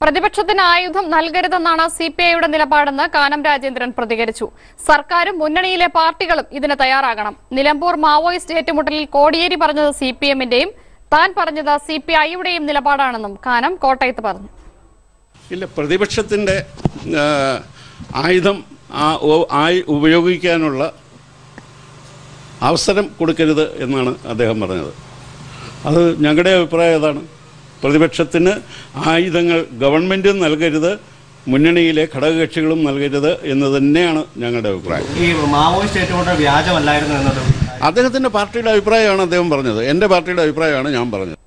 പ്രതിപക്ഷത്തിന് ആയുധം നൽകരുതെന്നാണ് C P ഐയുടെ നിലപാടെന്ന് കാനം രാജേന്ദ്രൻ പ്രതികരിച്ചു സർക്കാരും മുന്നണിയിലെ പാർട്ടികളും ഇതിന് തയ്യാറാകണം നിലമ്പൂർ മാവോയിസ്റ്റ് ഏറ്റുമുട്ടലിൽ കോടിയേരി പറഞ്ഞത് സി പി എമ്മിന്റെയും താൻ പറഞ്ഞത് സി പി ഐയുടെയും നിലപാടാണെന്നും കാനം കോട്ടയത്ത് പറഞ്ഞു ഇല്ല പ്രതിപക്ഷത്തിൻ്റെ ആ, ആയുധം ആ- ഓ- ആയി ഉപയോഗിക്കാനുള്ള അവസരം കൊടുക്കരുത് എന്നാണ് അദ്ദേഹം പറഞ്ഞത് അത് ഞങ്ങളുടെ അഭിപ്രായം ഏതാണ് പ്രതിപക്ഷത്തിന് ആയുധങ്ങൾ ഗവൺമെൻറ്റും നൽകരുത് മുന്നണിയിലെ ഘടകകക്ഷികളും നൽകരുത് എന്ന് തന്നെയാണ് ഞങ്ങളുടെ അഭിപ്രായം ഈ മാവോയിസ്റ്റ് ഏറ്റുമുട്ടൽ വ്യാജമല്ലായിരുന്നു എന്നത് അദ്ദേഹത്തിൻ്റെ പാർട്ടിയുടെ അഭിപ്രായമാണ് അദ്ദേഹം പറഞ്ഞത് എൻ്റെ പാർട്ടിയുടെ അഭിപ്രായമാണ് ഞാൻ പറഞ്ഞത്